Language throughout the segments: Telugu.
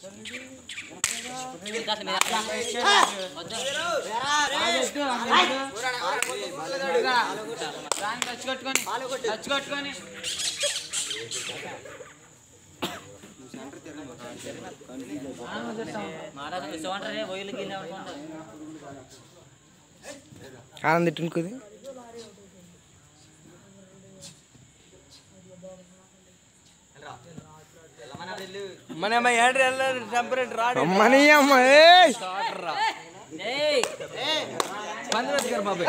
ఖర్చు కట్టుకొని ఖర్చు కట్టుకొని ఆనంద్ ఇట్టుకుది మన ఏడు టెంపరేచర్ రాడు అమ్మని అమ్మ ఏయ్ పంది వచ్చారు బాబాయ్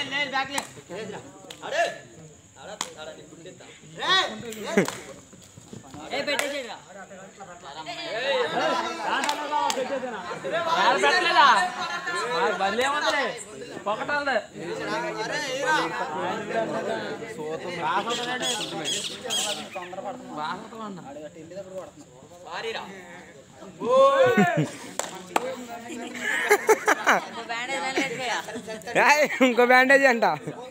పెట్టలేదా బదిలీ ఏమందలే పొగటాలదే ఏయ్, ఇంకో బ్యాండేజ్ అంట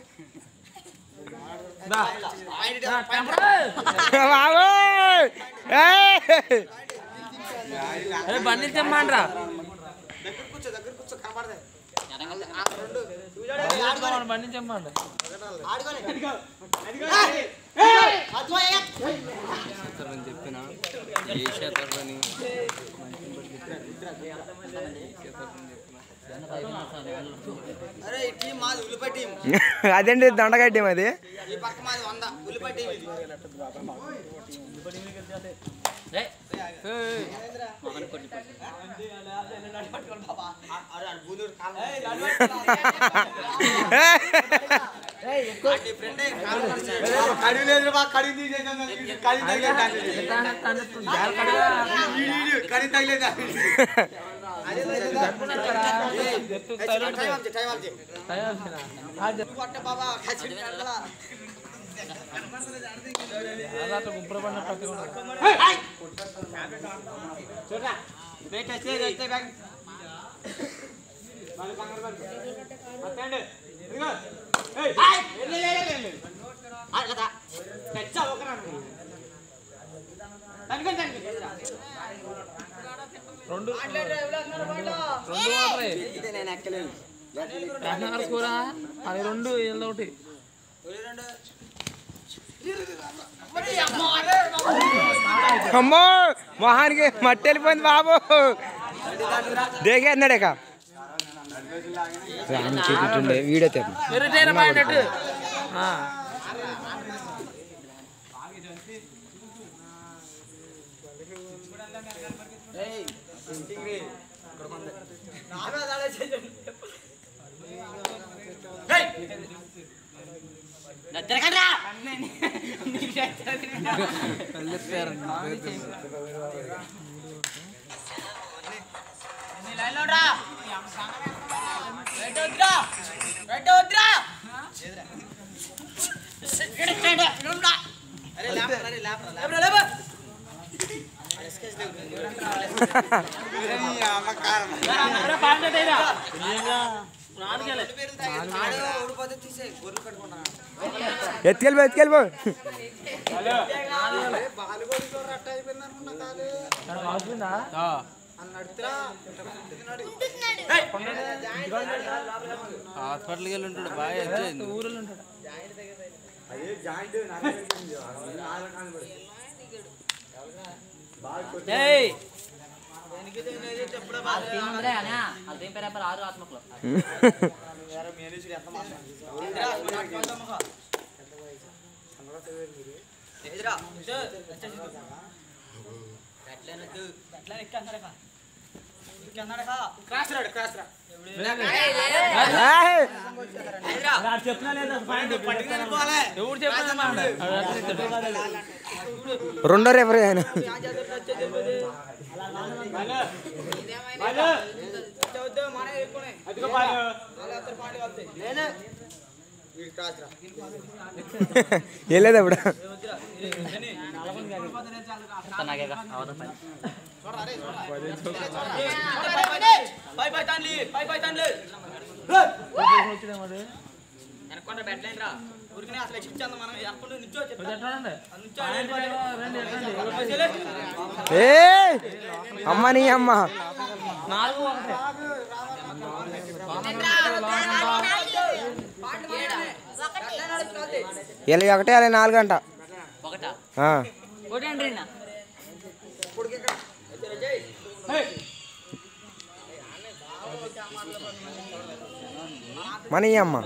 బాబోయ్ ఏయ్! బండి తెమ్మండ్రా బండి తెమ్మండి అరే ఈ టీం మాది ఉల్లిపాయ టీం అదేంటి దండగడ్డి అది ఈ పక్క మాది వంద ఉల్లిపాయ టీం ఇది కడిగి లేదు బా కడిగి తీసేసాను కడిగి తగిలేదు కడిగి తగిలేదు టైం ఆఫ్ టైం ఆఫ్ కొట్ట బాబా ఖచ్చితంగా వెళ్ళాలా? వెయిట్ వచ్చే వచ్చే బ్యాగ్ రెండు రెండు వాటరే కర్ణాటక కూర అది రెండు ఏదో ఒకటి అమ్మో మొహానికి మట్టి వెళ్ళిపోయింది బాబు దేగేస్తున్నాడు ఇక రామ్ చూపించుండే వీడియో తెప్ప ఎరుటైన పాయింట్ ఓడిపోతే తీసే గొర్రెలు కట్టుకున్నా ఎత్తుకెళ్ళిపో ఎత్తుకెళ్ళిపో బాలుగోడితో రట్ట అయిపోయింది అనుకున్నా కాదు అని నడుతురా హాస్పిటల్కి వెళ్ళి ఉంటాడు బాగా ఎంజాయ్ ఊరిలో ఉంటాడు ఏయ్ ఎదురా క్రాస్ రాడు క్రాస్ రా ఏయ్! ఎవరు చెప్పాడు రెండో రెఫరీ ఆయన క్రాస్ రా వెళ్ళేది అప్పుడు పై పై తండ్రి పై పై తండ్రి వెనకొండ బెట్లైన్ రా ఊరికనే అసలు ఎక్కించాను మనం ఎక్కడ నుంచో చెప్తా చూడండి నుంచో రండి రండి ఏ అమ్మ నీ అమ్మ నాలుగు ఒకటే ఇలా ఒకటే అలా నాలుగు గంట ఒకటా ఆ. ఒకటండి మన ఈ అమ్మ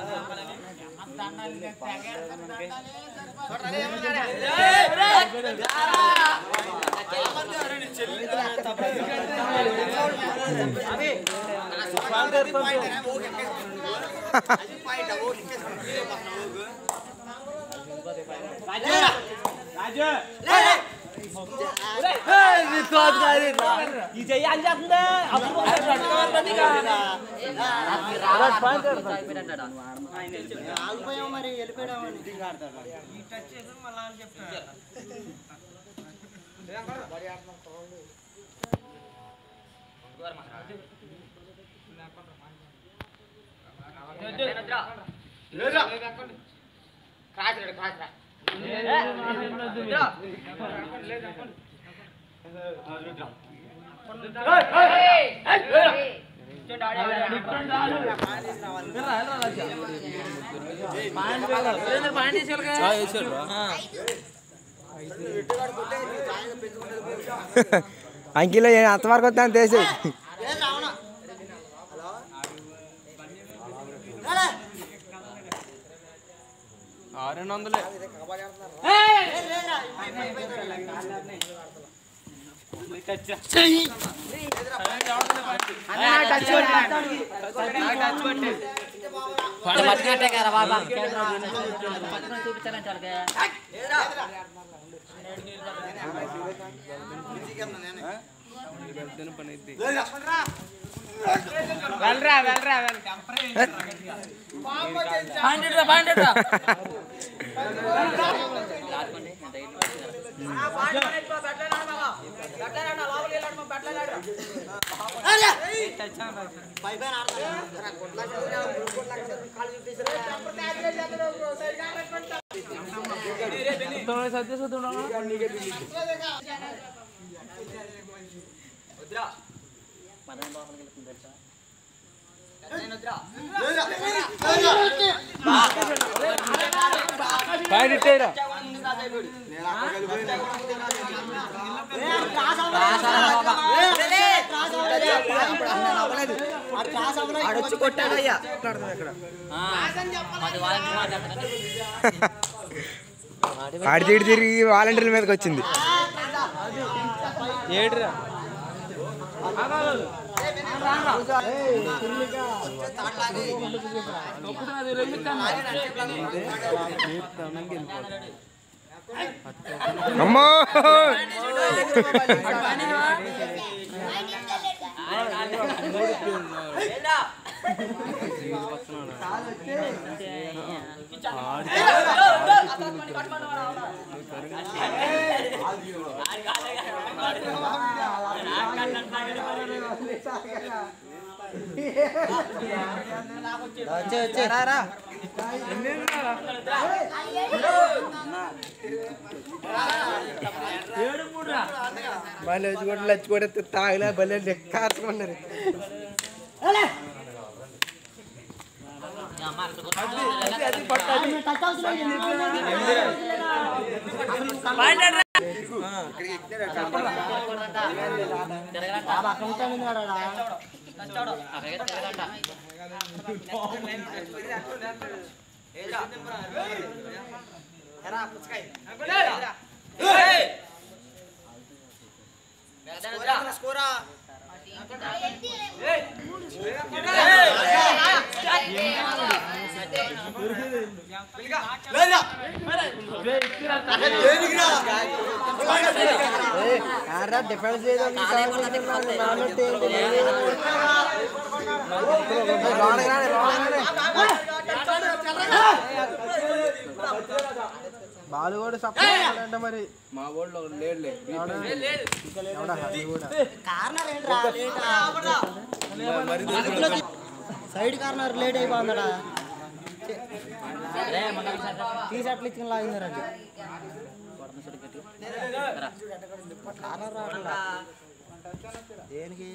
ఈ చెయ్యాలి చేస్తుందా మరి వెళ్ళిపోయామని అంకిలో అంతవరకు వద్దా తెలిసి ఆరు రెండు వందలే పట్టినట్టే కదా బాబా చూపించాలంటే వాళ్ళకి వెళ్ళరా వెళ్ళరా పాయింట్ ఇట్టేరా ఆడొచ్చి కొట్టాడయ్యా ఆడి తిడి తిరిగి వాలంటీర్ల మీదకి వచ్చింది ఏడురా అమ్మో భలే వచ్చి కూడా లచ్చి కూడా తాగలే భలే లెక్కార్చుకున్నారు డిఫెన్స్ బాలు కూడా సపోర్ట్ అంటే మరి మా ఊళ్ళో లేడులే సైడ్ కార్నర్ లేట్ అయిపోయిందడా తీసి అట్లా ఇచ్చిన లాగినారండి దేనికి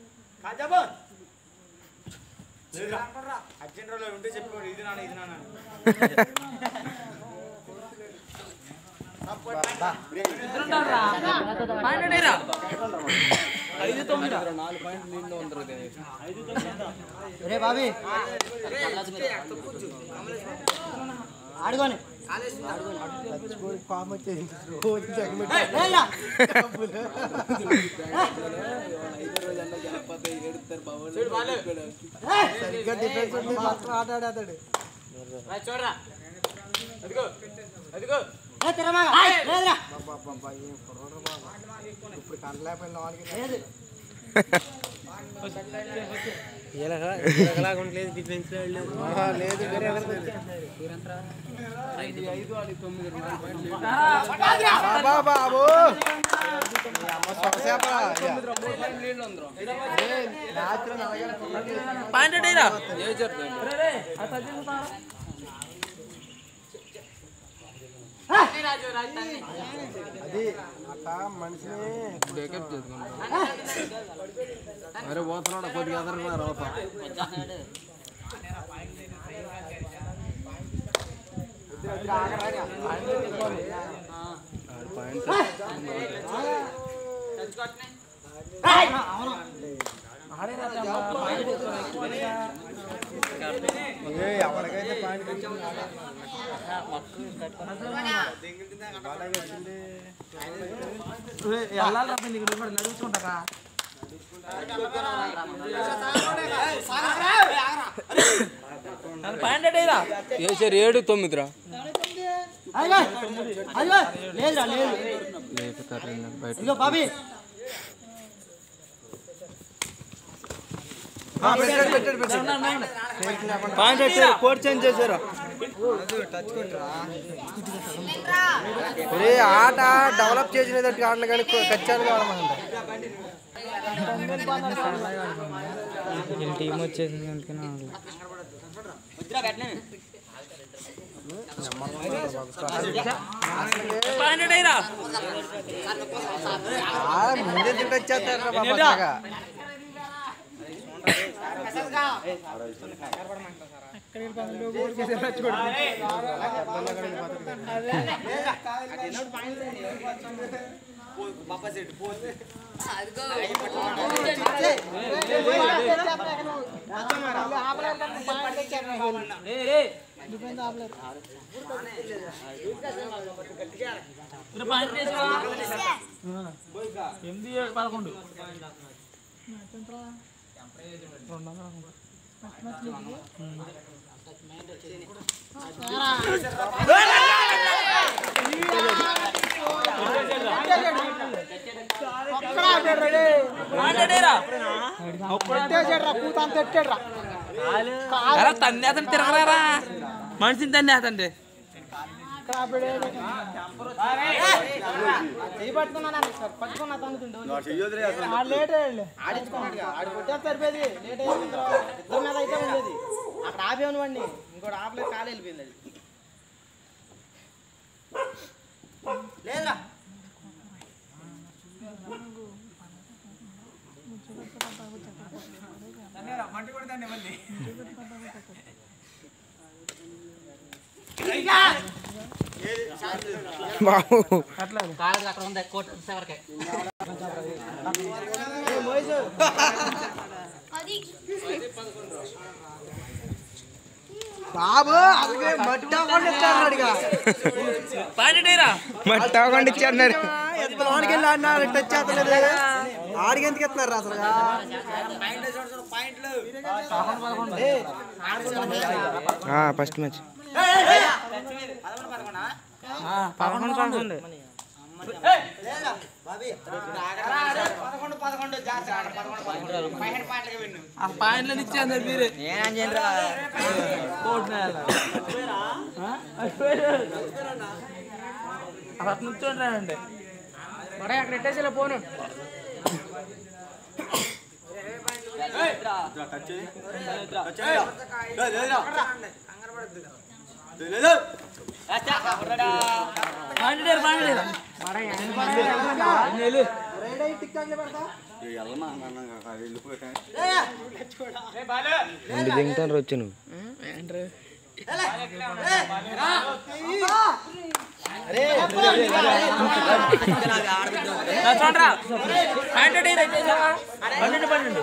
ఐదు తొమ్మిది రే బాబీ ఆడుకోని ఏయ్రా. సరిగ్గా డిఫెన్స్ ఉంటే మాత్రం ఆట ఆడేస్తాడు చూడరా అదిగో అదిగో ఏ తిరమాగా. లేదురా. ఇప్పుడు కనలేకపోయిన వాళ్ళకి లేదు. లేదు వేరే బాబా బాబు ఈ అమ్మ సొగసేపరా పాయింట్ అడిగిరా అది అట్లా మనిషిని అరే పోతున్నాడు కొద్దిగా ఎదరరా రోత ఏ ఎవరికైతే పాయింట్ పాయింట్ అడిగిరా వేసారు ఏడు తొమ్మిది రా అయ్యో. అయ్యో. లేదురా లేదు ఇదిగో బాబీ పెట్టాడు పెట్టాడు పెట్టాడు పాయింట్ పెట్టారు కోడ్ చేంజ్ చేశారు ఒరే ఆట డెవలప్ చేసినట్టు ఆటలు కానీ ఖచ్చితంగా ఆడమంట టీం వచ్చేసింది అందుకని పాయింట్ అడిగిరా ముందే తింటొచ్చేస్తారు బాబా పాయింట్ వేసావా ఎనిమిది ఏడు పదకొండు పాయింట్ అడిగిరా అలా తన్నేతండి తిరగరారా మనిషిని తన్నేతండి పట్టుకున్నా తన్నుతుండే లేట్ ఆడించుకున్నాడు ఆడి కొట్టే సరిపోయేది లేట్ అయిపోయిన తర్వాత ఇద్దరి మీద అయితే ఉండేది అక్కడ ఆపేవని వాడిని ఇంకోటి ఆపలేదు కాలు వెళ్ళిపోయింది అది లేదురా బాబు అక్కడ ఉంది కోట్ ఎవరికి బాబు అలాగే మట్టి అవ్వకుండా ఇచ్చారు అడిగా పాయింట్ అడిగిరా మట్టి అవ్వకుండా ఇచ్చారు ఎంత లోనికి వెళ్ళి ఆడినారు టచ్ చేస్తలేదు ఆడికి ఎందుకు ఇస్తున్నారు అసలు ఫస్ట్ మ్యాచ్ పదకొండు పదకొండు పదకొండు పదకొండు జాగ్రత్త పదకొండు పదకొండు పదిహేను పాయింట్లకి విన్ను ఆ పాయింట్లను ఇచ్చేది మీరే కోట్ అక్కడ నుంచోండి మరి అక్కడ ఎట్టేసి పోను రెండు దింగుతాను వచ్చి నువ్వు చూడరా హండ్రెడ్ చేసావా పన్నెండు పన్నెండు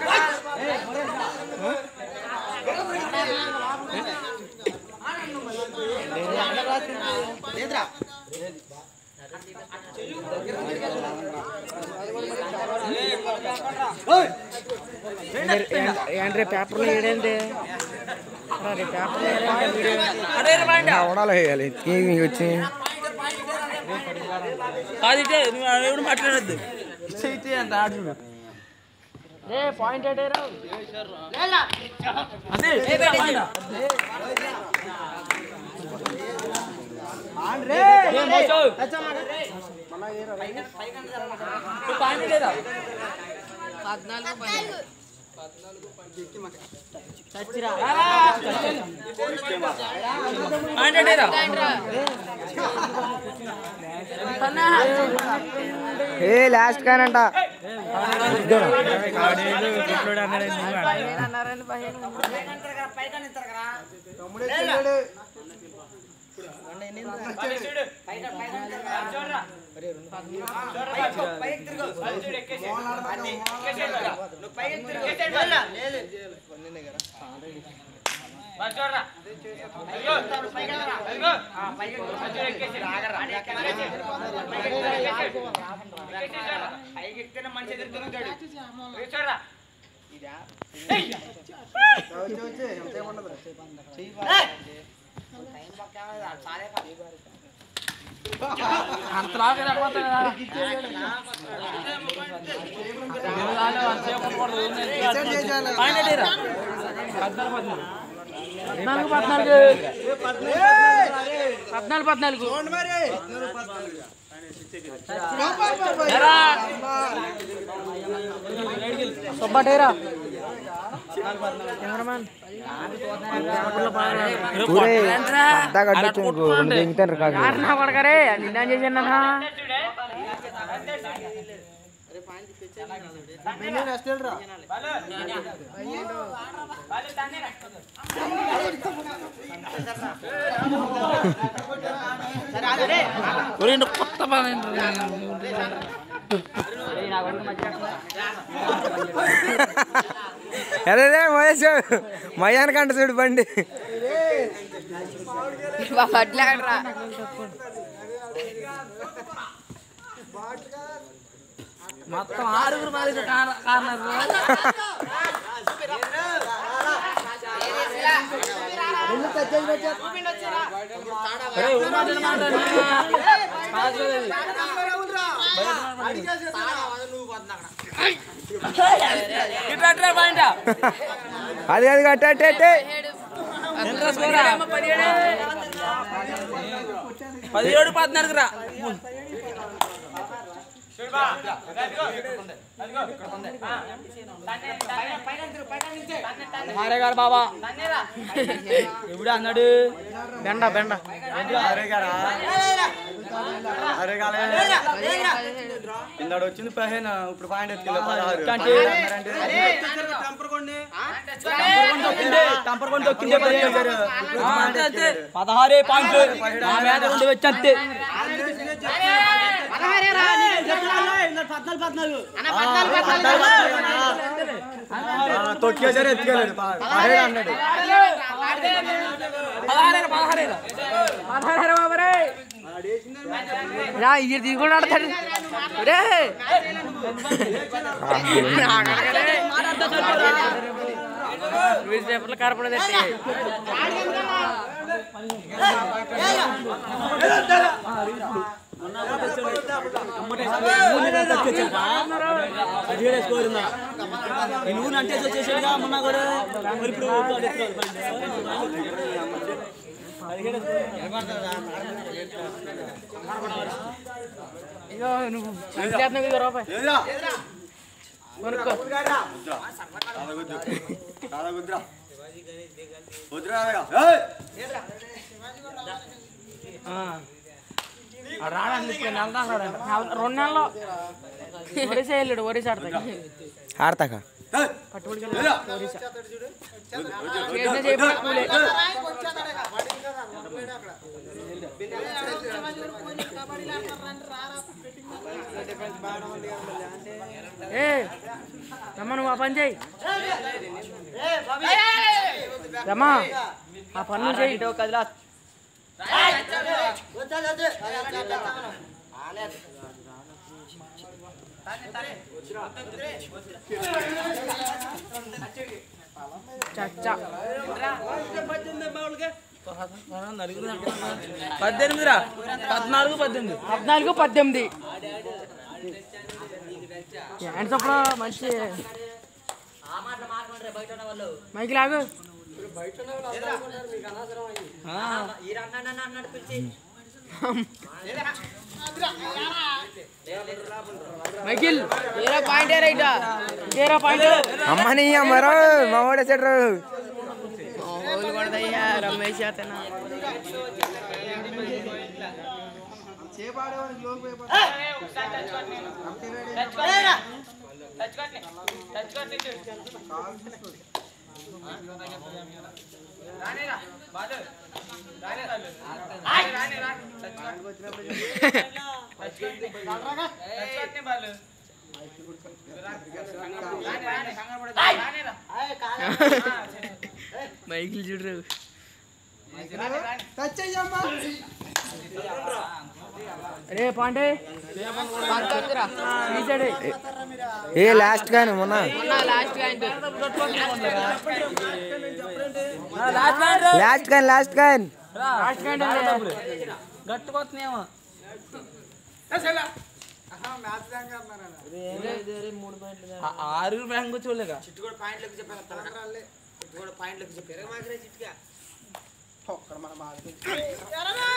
లేదురా ఏంట్రీ పేపర్లో ఏడేంటి రేపు పేపర్లో ఏడేంటి వీడియో అదే పాయింట్ అవడాలు వేయాలి ఏమి వచ్చి కాదు ఇటే నువ్వు ఎవడు మాట్లాడద్దు ఇచ్చే అంత ఆడు ఏ పాయింట్ ఏంటారు అదే ఇదే point. ఏ మోసో. నువ్వు పాయింట్ లేదా పాయింట్ లేదా ఏ లాస్ట్ కానంట అంత లాగా లేకపోతే పాయింట్ లేదా పద్నాలుగు పద్నాలుగు పద్నాలుగు పద్నాలుగు ఎరా. సుబ్బటేరా కెమెరామ్యాన్ ఊరే పెద్ద కట్టొచ్చు నీకు రెండు దింగుతాను కాదు నా కొడకరే నిన్న చేసిన కొత్త పని అదే మహేష్ మయానికంట చూడు బండి పట్లాడరా మొత్తం ఆరుగురు మాది కార్నర్ పాయింట్ అది అది కట్టే పదిహేడు పద్నాలుగు రా హరే గారు బాబా ఎప్పుడు అన్నాడు బెండ బెండ ఇందాడు వచ్చింది పదిహేను ఇప్పుడు పాయింట్ ఎత్తుకెళ్ళి పదహారు టంపర్కొని తొక్కిందే పదహారే పాయింట్లు నా మీద రెండు వచ్చి అంతే తొక్కేసారి ఎత్తుకెళ్ళాడు పదిహేడు అన్నాడు పదహారేరా పదహారేరా పదహారేరా బాబరే రా ఇది తీసుకొని ఆడతాడు రే న్యూస్ పేపర్లు కనపడదండి నువ్వు అంటే వచ్చేసాడుగా మొన్న కూడా మరి ఇప్పుడు ఇగో నువ్వు చేస్తున్నావు ఇదిగో రూపాయి కొనుక్కో తాళగుద్రా రాడండి వెళ్దాం రాడండి రెండు నెలలు ఒరిసా వెళ్ళాడు ఒరిసా ఆడతాయి ఆడతాక పట్టుబడికి ఒరిసా చేసిన చేయబడ కూలే ఏ రమ్మ నువ్వు ఆ పని చేయి రమ్మా ఆ పని నువ్వు చేయి కదిలా చచ్చా పద్దెనిమిది రా పద్నాలుగు పద్దెనిమిది పద్నాలుగు పద్దెనిమిది హ్యాండ్స్ అప్పుడు మంచి మైకి లాగు మైకిల్ ఏరా పాయింట్ రైటా ఏరా పాయింట్ అమ్మని అమ్మరా మా వాడేసాడు ఓలు కొడదయ్యా రమేష్ అతను మైకిల్ చూడరు అరే పాండే తీసాడు ఏ లాస్ట్ కానీ మొన్న లాస్ట్ పాయింట్ లాస్ట్ కానీ లాస్ట్ కానీ లాస్ట్ పాయింట్ గట్టుకొస్తున్నాయేమో ఆ- ఆరుగురు బ్యాంక్ చూడలేక పాయింట్లకు చెప్పారు